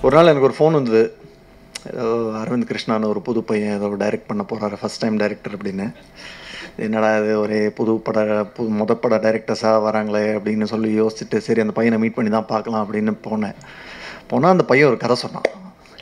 ஒரு நாள் எனக்கு ஒரு ஃபோன் வந்தது ஏதோ அரவிந்த் கிருஷ்ணான்னு ஒரு புது பையன் ஏதோ டைரக்ட் பண்ண போகிறாரு ஃபஸ்ட் டைம் டைரக்டர் அப்படின்னு என்னடா இது ஒரே புது பட புது முத பட டைரக்டர்ஸாக வராங்களே அப்படின்னு சொல்லி யோசிச்சுட்டு சரி அந்த பையனை மீட் பண்ணி தான் பார்க்கலாம் அப்படின்னு போனேன் போனால் அந்த பையன் ஒரு கதை சொன்னான்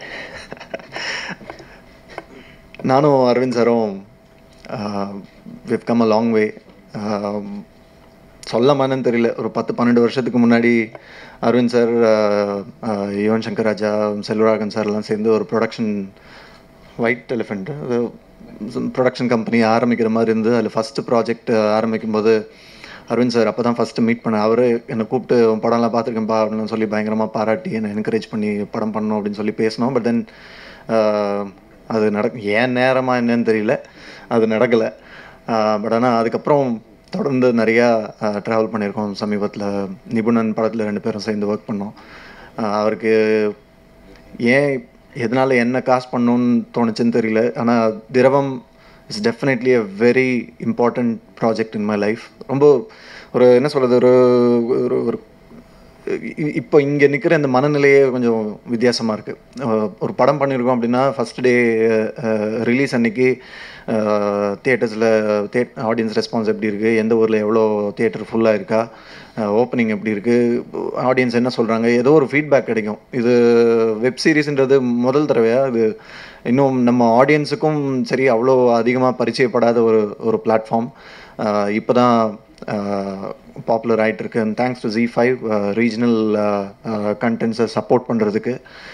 நானும் அரவிந்த் சாரும் we've come a long way சொல்லமானு தெரியல ஒரு பத்து பன்னெண்டு வருஷத்துக்கு முன்னாடி அரவிந்த் சார் யுவன் சங்கர் ராஜா செல்வராகன் சார்லாம் சேர்ந்து ஒரு ப்ரொடக்ஷன் ஒயிட் எலிஃபெண்ட் அது ப்ரொடக்ஷன் கம்பெனி ஆரம்பிக்கிற மாதிரி இருந்து அதில் ஃபஸ்ட்டு ப்ராஜெக்ட் ஆரம்பிக்கும் போது அரவிந்த் சார் அப்போ தான் ஃபஸ்ட்டு மீட் பண்ண அவர் என்னை கூப்பிட்டு உன் படம்லாம் பார்த்துருக்கேன்ப்பா அப்படின்னு சொல்லி பயங்கரமாக பாராட்டி என்னை என்கரேஜ் பண்ணி படம் பண்ணணும் அப்படின்னு சொல்லி பேசினோம் பட் தென் அது நடக்க ஏன் நேரமாக என்னன்னு தெரியல அது நடக்கலை பட் ஆனால் அதுக்கப்புறம் தொடர்ந்து நிறையா ட்ராவல் பண்ணியிருக்கோம் சமீபத்தில் நிபுணன் படத்தில் ரெண்டு பேரும் சேர்ந்து ஒர்க் பண்ணோம் ஆஹ் அவருக்கு ஏன் எதனால் என்ன காசு பண்ணணும்னு தோணுச்சுன்னு தெரியல ஆனால் Thiravam is definitely a very important project in my life ரொம்ப ஒரு என்ன சொல்கிறது ஒரு ஒரு ஒரு இ- இப்போ இங்கே நிற்கிற இந்த மனநிலையே கொஞ்சம் வித்தியாசமாக இருக்குது ஒரு படம் பண்ணியிருக்கோம் அப்படின்னா ஃபஸ்ட் டே ரிலீஸ் அன்னைக்கு தியேட்டர்ஸில் தே ஆடியன்ஸ் ரெஸ்பான்ஸ் எப்படி இருக்குது எந்த ஊரில் எவ்வளோ தியேட்டர் ஃபுல்லாக இருக்கா ஓப்பனிங் எப்படி இருக்குது ஆடியன்ஸ் என்ன சொல்கிறாங்க ஏதோ ஒரு ஃபீட்பேக் கிடைக்கும் இது வெப் சீரிஸ்ன்றது முதல் தடவையாக இது இன்னும் நம்ம ஆடியன்ஸுக்கும் சரி அவ்வளோ அதிகமாக பரிச்சயப்படாத ஒரு ஒரு பிளாட்ஃபார்ம் இப்போ தான் பாப்புலர் ஆகிட்டு இருக்கு and thanks to Zee five regional கண்டென்ட்ஸை சப்போர்ட் பண்ணுறதுக்கு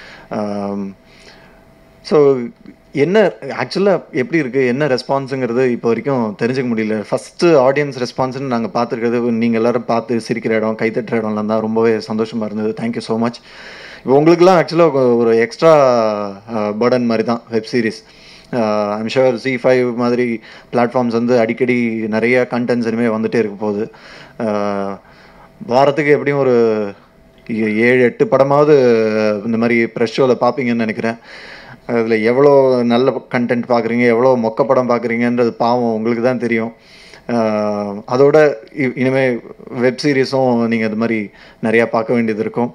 ஸோ என்ன ஆக்சுவலாக எப்படி இருக்குது என்ன ரெஸ்பான்ஸுங்கிறது இப்போ வரைக்கும் தெரிஞ்சுக்க முடியல ஃபஸ்ட்டு ஆடியன்ஸ் ரெஸ்பான்ஸ்னு நாங்கள் பார்த்துருக்கிறது நீங்கள் எல்லாரும் பார்த்து சிரிக்கிற இடம் கைத்தட்டுற இடம்லாம் தான் ரொம்பவே சந்தோஷமாக இருந்தது தேங்க்யூ ஸோ மச் இப்போ உங்களுக்குலாம் ஆக்சுவலாக ஒரு எக்ஸ்ட்ரா பர்டன் மாதிரி தான் web series I'm sure Zee five மாதிரி பிளாட்ஃபார்ம்ஸ் வந்து அடிக்கடி நிறைய கண்டென்ட்ஸ் இனிமேல் வந்துட்டே இருக்க போகுது ஆஹ் வாரத்துக்கு எப்படியும் ஒரு ஏ- ஏழு எட்டு படமாவது இந்த மாதிரி ப்ரெஷ் ஷோவில் பார்ப்பீங்கன்னு நினைக்கிறேன் அதில் எவ்வளோ நல்ல கண்டென்ட் பார்க்குறீங்க எவ்வளோ மொக்க படம் பார்க்குறீங்கன்றது பாவம் உங்களுக்கு தான் தெரியும் ஆஹ் அதோட இ- இனிமே வெப் சீரிஸும் நீங்கள் அது மாதிரி நிறையா பார்க்க வேண்டியது இருக்கும்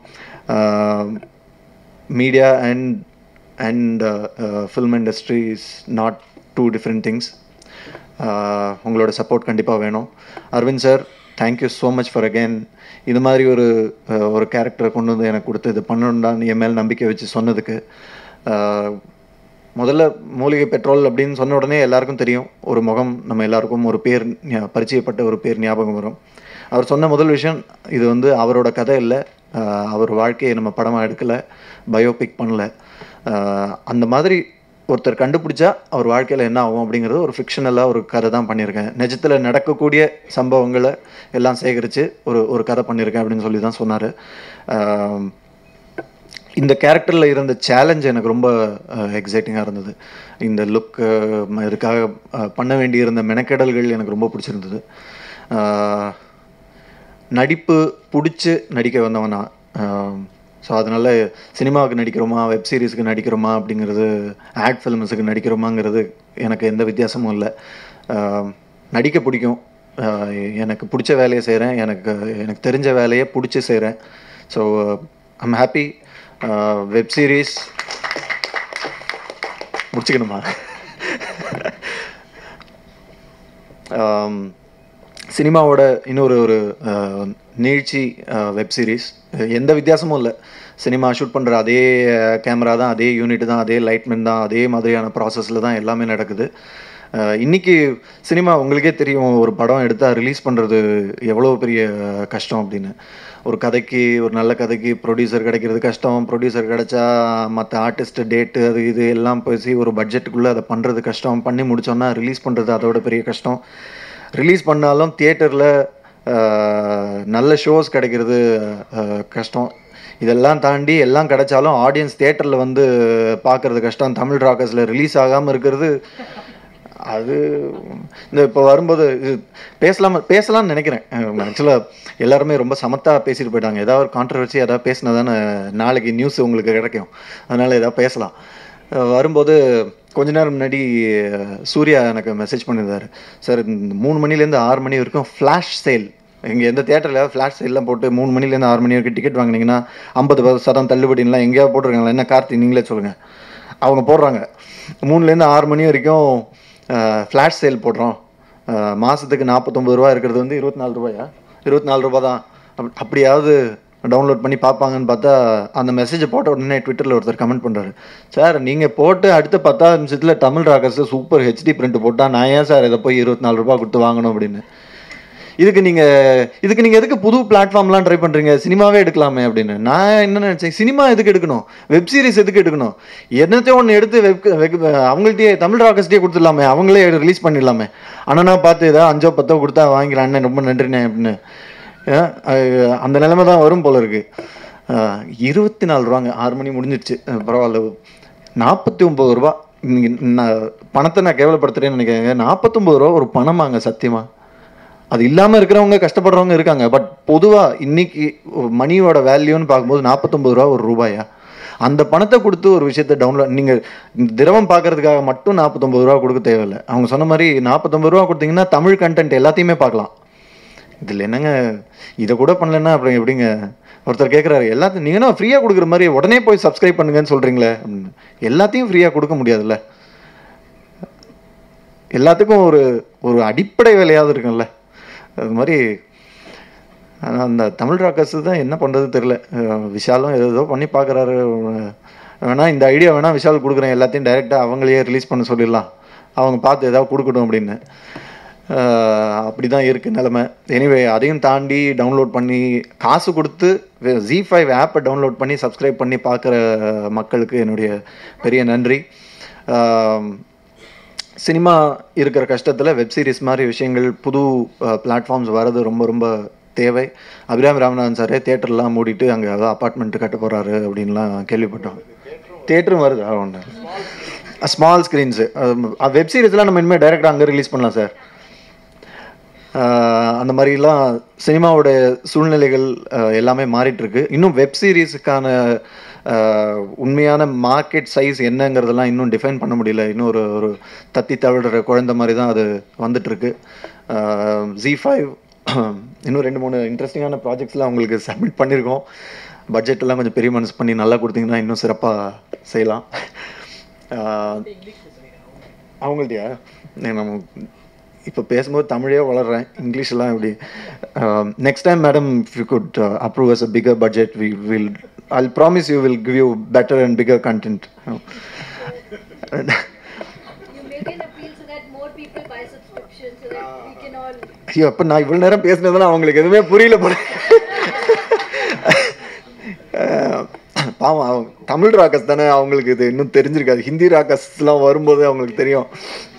media and and film industry is not two different things உங்களோட சப்போர்ட் கண்டிப்பாக வேணும் Aravind sir thank you so much for again இது மாதிரி ஒரு அஹ், ஒரு கேரக்டரை கொண்டு வந்து எனக்கு கொடுத்து இது பண்ணணும்டான்னு என் மேல் நம்பிக்கை வச்சு சொன்னதுக்கு அஹ், முதல்ல மூலிகை பெட்ரோல் அப்படின்னு சொன்ன உடனே எல்லாருக்கும் தெரியும் ஒரு முகம் நம்ம எல்லாருக்கும் ஒரு பேர் ஞா- பரிச்சயப்பட்ட ஒரு பேர் ஞாபகம் வரும் அவர் சொன்ன முதல் விஷயம் இது வந்து அவரோட கதை இல்லை அஹ், அவர் வாழ்க்கையை நம்ம படமாக எடுக்கலை பயோபிக் பண்ணல அஹ், அந்த மாதிரி ஒருத்தர் கண்டுபிடிச்சா அவர் வாழ்க்கையில் என்ன ஆகும் அப்படிங்கிறது ஒரு ஃபிக்ஷனலாக ஒரு கதை தான் பண்ணியிருக்கேன் நிஜத்தில் நடக்கக்கூடிய சம்பவங்களை எல்லாம் சேகரித்து ஒரு ஒரு கதை பண்ணியிருக்கேன் அப்படின்னு சொல்லி தான் சொன்னார் இந்த கேரக்டரில் இருந்த சேலஞ்ச் எனக்கு ரொம்ப எக்ஸைட்டிங்காக இருந்தது இந்த லுக் இதுக்காக அஹ், பண்ண வேண்டியிருந்த மெனக்கெடல்கள் எனக்கு ரொம்ப பிடிச்சிருந்தது அஹ், நடிப்பு பிடிச்சி நடிக்க வந்தவனா ஸோ அதனால் சினிமாவுக்கு நடிக்கிறோமா வெப் சீரிஸுக்கு நடிக்கிறோமா அப்படிங்கிறது ஆட் ஃபில்ம்ஸுக்கு நடிக்கிறோமாங்கிறது எனக்கு எந்த வித்தியாசமும் இல்லை அஹ், நடிக்க பிடிக்கும் அஹ், எனக்கு பிடிச்ச வேலையை செய்கிறேன் எனக்கு எனக்கு தெரிஞ்ச வேலையை பிடிச்சி செய்கிறேன் so I'm happy web series முடிச்சுக்கணுமா ஆம், சினிமாவோட இன்னொரு ஒரு அஹ், நீழ்ச்சி வெப் சீரிஸ் எந்த வித்தியாசமும் இல்லை சினிமா ஷூட் பண்ணுற அதே கேமரா தான் அதே யூனிட் தான் அதே லைட்மென் தான் அதே மாதிரியான ப்ராசஸில் தான் எல்லாமே நடக்குது அஹ், இன்னைக்கு சினிமா உங்களுக்கே தெரியும் ஒரு படம் எடுத்தால் ரிலீஸ் பண்ணுறது எவ்வளோ பெரிய கஷ்டம் அப்படின்னு ஒரு கதைக்கு ஒரு நல்ல கதைக்கு ப்ரொடியூசர் கிடைக்கிறது கஷ்டம் ப்ரொடியூசர் கிடைச்சா மற்ற ஆர்டிஸ்ட் டேட்டு அது இது எல்லாம் பேசி ஒரு பட்ஜெட்டுக்குள்ளே அதை பண்ணுறது கஷ்டம் பண்ணி முடிச்சோன்னா ரிலீஸ் பண்ணுறது அதோட பெரிய கஷ்டம் ரிலீஸ் பண்ணாலும் தியேட்டரில் நல்ல ஷோஸ் கிடைக்கிறது அஹ், கஷ்டம் இதெல்லாம் தாண்டி எல்லாம் கிடைச்சாலும் ஆடியன்ஸ் தியேட்டரில் வந்து பார்க்கறது கஷ்டம் தமிழ் ராக்கர்ஸில் ரிலீஸ் ஆகாமல் இருக்கிறது அது இந்த இப்போ வரும்போது இது பேசலாம பேசலாம்னு நினைக்கிறேன் ஆக்சுவலாக எல்லாருமே ரொம்ப சமத்தாக பேசிட்டு போயிட்டாங்க ஏதாவது ஒரு கான்ட்ரவர்சி ஏதாவது பேசினா தானே நாளைக்கு நியூஸ் உங்களுக்கு கிடைக்கும் அதனால் ஏதாவது பேசலாம் அஹ் வரும்போது கொஞ்ச நேரம் முன்னாடி அஹ், சூர்யா எனக்கு மெசேஜ் பண்ணியிருந்தாரு சார் இந்த மூணு மணிலேருந்து ஆறு மணி வரைக்கும் ஃப்ளாஷ் சேல் இங்கே எந்த தேட்டரில் ஃப்ளாஷ் எல்லாம் போட்டு மூணு மணிலேருந்து ஆறு மணி வரைக்கும் டிக்கெட் வாங்கினீங்கன்னா ஐம்பது சதம் தள்ளுபடிலாம் எங்கேயாவது போட்டிருக்காங்களா என்ன கார்த்தி நீங்களே சொல்லுங்கள் அவங்க போடுறாங்க மூணுலேருந்து ஆறு மணி வரைக்கும் ஃப்ளாஷ் சேல் போடுறோம் அஹ், மாசத்துக்கு நாற்பத்தொம்பது ரூபா இருக்கிறது வந்து இருபத்தி நாலு ரூபாயா இருபத்தி நாலு ரூபா தான் அப்- அப்படியாவது டவுன்லோட் பண்ணி பார்ப்பாங்கன்னு பார்த்தா அந்த மெசேஜை போட்ட உடனே ட்விட்டரில் ஒருத்தர் கமெண்ட் பண்ணுறாரு சார் நீங்கள் போட்டு அடுத்த பத்தாவது நிமிஷத்தில் தமிழ் ராக்கர்ஸில் சூப்பர் ஹெச்டி பிரிண்ட் போட்டால் நான் ஏன் சார் இதை போய் இருபத்தி நாலு ரூபா கொடுத்து வாங்கணும் அப்படின்னு இதுக்கு நீங்கள் இதுக்கு நீங்கள் எதுக்கு புது பிளாட்ஃபார்ம்லாம் ட்ரை பண்ணுறீங்க சினிமாவே எடுக்கலாமே அப்படின்னு நான் என்ன நினச்சேன் சினிமா எதுக்கு எடுக்கணும் வெப் சீரிஸ் எதுக்கு எடுக்கணும் என்னத்தையும் ஒன்று எடுத்து வெப் வெப் அவங்கள்ட்டயே தமிழ் ராக்கர்ஸ்டே கொடுத்துடலாமே அவங்களே ரிலீஸ் பண்ணிடலாமே அண்ணனா பார்த்து ஏதாவது அஞ்சோ பத்தோ கொடுத்தா வாங்கிக்கலாம் அண்ணன் ரொம்ப நன்றிண்ணே அப்படின்னு ஏன், அஹ், அந்த நிலைமை தான் வரும் போல இருக்கு அஹ், இருபத்தி நாலு ரூபாங்க ஆறு மணி முடிஞ்சிருச்சு அஹ், பரவாயில்ல நாற்பத்தி ஒம்பது ரூபா நீங்க நான் பணத்தை நான் கேவலப்படுத்துறேன்னு நினைக்கிறேங்க நாற்பத்தொம்பது ரூபா ஒரு பணமாங்க சத்தியமா அது இல்லாமல் இருக்கிறவங்க கஷ்டப்படுறவங்க இருக்காங்க பட் பொதுவாக இன்னைக்கு மணியோட வேல்யூன்னு பார்க்கும்போது நாற்பத்தொம்பது ரூபா ஒரு ரூபாயா அந்த பணத்தை கொடுத்து ஒரு விஷயத்தை டவுன்லோட் நீங்கள் திரவம் பார்க்கறதுக்காக மட்டும் நாற்பத்தொம்பது ரூபா கொடுக்க தேவையில்லை அவங்க சொன்ன மாதிரி நாற்பத்தொம்பது ரூபா கொடுத்தீங்கன்னா தமிழ் கண்டென்ட் எல்லாத்தையுமே பார்க்கலாம் இதில் என்னங்க இதை கூட பண்ணலன்னா அப்புறம் எப்படிங்க ஒருத்தர் கேட்குறாரு எல்லாத்தையும் நீங்கள் என்ன ஃப்ரீயாக கொடுக்குற மாதிரி உடனே போய் சப்ஸ்கிரைப் பண்ணுங்கன்னு சொல்கிறீங்களே அப்படின்னு எல்லாத்தையும் ஃப்ரீயாக கொடுக்க முடியாதுல்ல எல்லாத்துக்கும் ஒரு ஒரு அடிப்படை வேலையாவது இருக்கும்ல அது மாதிரி ஆனா, அந்த தமிழ் ராக்கர்ஸ் தான் என்ன பண்ணுறது தெரில விஷாலும் ஏதோ பண்ணி பார்க்குறாரு வேணா இந்த ஐடியா வேணா விஷால் கொடுக்குறேன் எல்லாத்தையும் டைரெக்டாக அவங்களையே ரிலீஸ் பண்ண சொல்லிடலாம் அவங்க பார்த்து ஏதாவது கொடுக்கட்டும் அப்படின்னு அப்படி தான் இருக்குது நிலமை எனிவே அதையும் தாண்டி டவுன்லோட் பண்ணி காசு கொடுத்து ஜி ஃபைவ் ஆப்பை டவுன்லோட் பண்ணி சப்ஸ்கிரைப் பண்ணி பார்க்குற மக்களுக்கு என்னுடைய பெரிய நன்றி ஆஹ் சினிமா இருக்கிற கஷ்டத்தில் வெப் சீரிஸ் மாதிரி விஷயங்கள் புது பிளாட்ஃபார்ம்ஸ் வர்றது ரொம்ப ரொம்ப தேவை அபிராம் ராமநாதன் சாரே தேட்டர்லாம் மூடிட்டு அங்கே ஏதோ அப்பார்ட்மெண்ட் கட்ட போகிறாரு அப்படின்லாம் கேள்விப்பட்டோம் தேட்டரும் வருது ஒன்று ஸ்மால் ஸ்க்ரீன்ஸு வெப் சீரிஸ்லாம் நம்ம இனிமேல் டைரெக்டாக அங்கே ரிலீஸ் பண்ணலாம் சார் ஆஹ் அந்த மாதிரிலாம் சினிமாவோட சூழ்நிலைகள் ஆஹ் எல்லாமே மாறிட்டு இருக்கு இன்னும் வெப் சீரிஸுக்கான ஆஹ் உண்மையான மார்க்கெட் சைஸ் என்னங்கிறதெல்லாம் இன்னும் டிஃபைன் பண்ண முடியல இன்னும் ஒரு ஒரு தத்தி தவிடுற குழந்தை மாதிரி தான் அது வந்துட்டு இருக்கு ஜி ஃபைவ் இன்னும் ரெண்டு மூணு இன்ட்ரெஸ்டிங்கான ப்ராஜெக்ட்ஸ்லாம் உங்களுக்கு சப்மிட் பண்ணியிருக்கோம் பட்ஜெட் எல்லாம் கொஞ்சம் பெரிய மனசு பண்ணி நல்லா கொடுத்தீங்கன்னா இன்னும் சிறப்பாக செய்யலாம் ஆஹ் அவங்கள்ட்டயா நம்ம இப்போ பேசும்போது தமிழே வளர்றேன் இங்கிலீஷ்லாம் எப்படி next time madam you could approve us a bigger budget we will I promise you will give you better and bigger content You make an appeal so that more people buy subscription so that we can all. ஐயோ அப்போ நான் இவ்வளோ நேரம் பேசினதுலாம் அவங்களுக்கு எதுவுமே புரியல போல அஹ், பாவம் அவங்க தமிழ் ராக்கஸ் தானே அவங்களுக்கு இது இன்னும் தெரிஞ்சிருக்காது ஹிந்தி ராக்கஸ்லாம் வரும்போது அவங்களுக்கு தெரியும்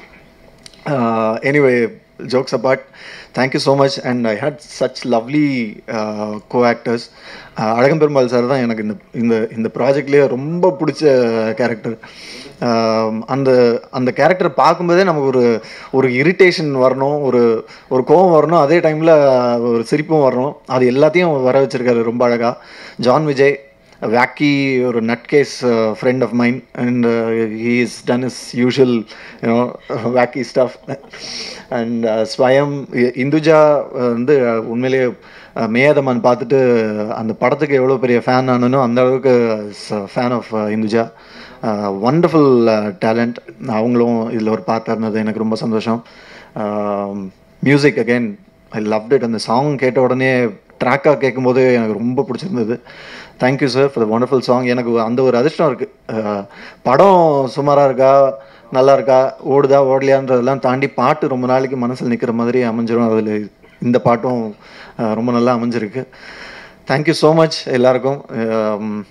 anyway jokes apart thank you so much and I had such lovely co actors Azhagamperumal sir தான் எனக்கு இந்த இந்த இந்த ப்ராஜெக்ட்லேயே ரொம்ப பிடிச்ச கேரக்டர் அந்த அந்த கேரக்டர் பார்க்கும்போதே நமக்கு ஒரு ஒரு இரிட்டேஷன் வரணும் ஒரு ஒரு கோவம் வரணும் அதே டைமில் ஒரு சிரிப்பும் வரணும் அது எல்லாத்தையும் வர வச்சிருக்காரு ரொம்ப அழகாக John Vijay wacky or a nutcase uh, friend of mine and uh, he's done his usual you know wacky stuff and uh, ஸ்வயம் இ- இந்துஜா uh, வந்து uh, உண்மையிலேயே uh, மேயாதமான் பார்த்துட்டு அந்த படத்துக்கு எவ்வளோ பெரிய ஃபேன் ஆனனோ அந்த அளவுக்கு fan of Induja wonderful talent அவங்களும் இதில் ஒரு பார்ட்டாக இருந்தது எனக்கு ரொம்ப சந்தோஷம் music again I loved it அந்த சாங் கேட்ட உடனே ட்ராக்காக கேட்கும்போது எனக்கு ரொம்ப பிடிச்சிருந்தது thank you sir for the wonderful song எனக்கு அந்த ஒரு அதிர்ஷ்டம் இருக்குது படம் சுமாராக இருக்கா நல்லா இருக்கா ஓடுதா ஓடலையான்றதெல்லாம் தாண்டி பாட்டு ரொம்ப நாளைக்கு மனசில் நிற்கிற மாதிரி அமைஞ்சிரும் அதில் இந்த பாட்டும் அஹ், ரொம்ப நல்லா அமைஞ்சிருக்கு தேங்க்யூ ஸோ மச் எல்லாருக்கும் அம்,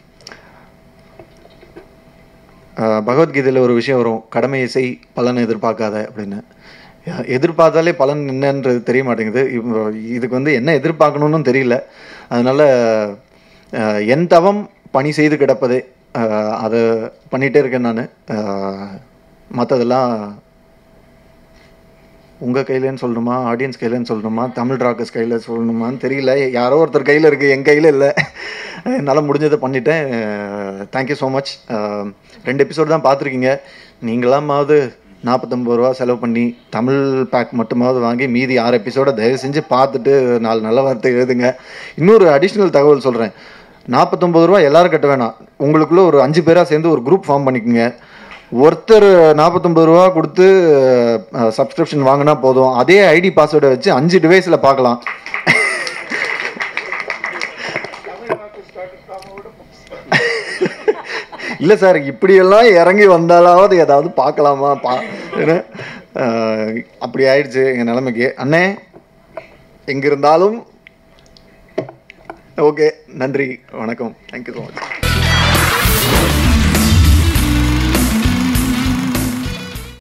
அஹ், பகவத்கீதையில் ஒரு விஷயம் வரும் கடமையை செய் பலனை எதிர்பார்க்காத அப்படின்னு அஹ், எதிர்பார்த்தாலே பலன் என்னன்றது தெரிய மாட்டேங்குது இப்போ இதுக்கு வந்து என்ன எதிர்பார்க்கணும்னு தெரியல அதனால அஹ், என் தவம் பணி செய்து கிடப்பதே அஹ், அதை பண்ணிகிட்டே இருக்கேன் நான் மற்றதெல்லாம் உங்கள் கையிலன்னு சொல்லணுமா ஆடியன்ஸ் கையிலன்னு சொல்லணுமா தமிழ் ராக்கர்ஸ் கையில் சொல்லணுமான்னு தெரியல யாரோ ஒருத்தர் கையில் இருக்குது என் கையில் இல்லை என்னால் முடிஞ்சதை பண்ணிட்டேன் தேங்க்யூ ஸோ மச் ரெண்டு எபிசோடு தான் பார்த்துருக்கீங்க நீங்களாமாவது நாற்பத்தொம்பது ரூபா செலவு பண்ணி தமிழ் பேக் மட்டுமாவது வாங்கி மீதி ஆறு எபிசோட தயவு செஞ்சு பார்த்துட்டு நாலு நல்ல வார்த்தை எழுதுங்க இன்னொரு அடிஷ்னல் தகவல் சொல்கிறேன் நாற்பத்தொம்பது ரூபா எல்லாரும் கட்ட வேணாம் உங்களுக்குள்ள ஒரு அஞ்சு பேராக சேர்ந்து ஒரு குரூப் ஃபார்ம் பண்ணிக்கோங்க ஒருத்தர் நாற்பத்தொம்பது ரூபா கொடுத்து சப்ஸ்கிரிப்ஷன் வாங்கினா போதும் அதே ஐடி பாஸ்வேர்டை வச்சு அஞ்சு டிவைஸில் பார்க்கலாம் இல்லை சார் இப்படியெல்லாம் இறங்கி வந்தாலாவது ஏதாவது பார்க்கலாமா பா என்ன? அஹ், அப்படி ஆயிடுச்சு எங்கள் நிலைமைக்கு அண்ணே எங்க இருந்தாலும் ஓகே நன்றி வணக்கம் தேங்க்யூ ஸோ மச்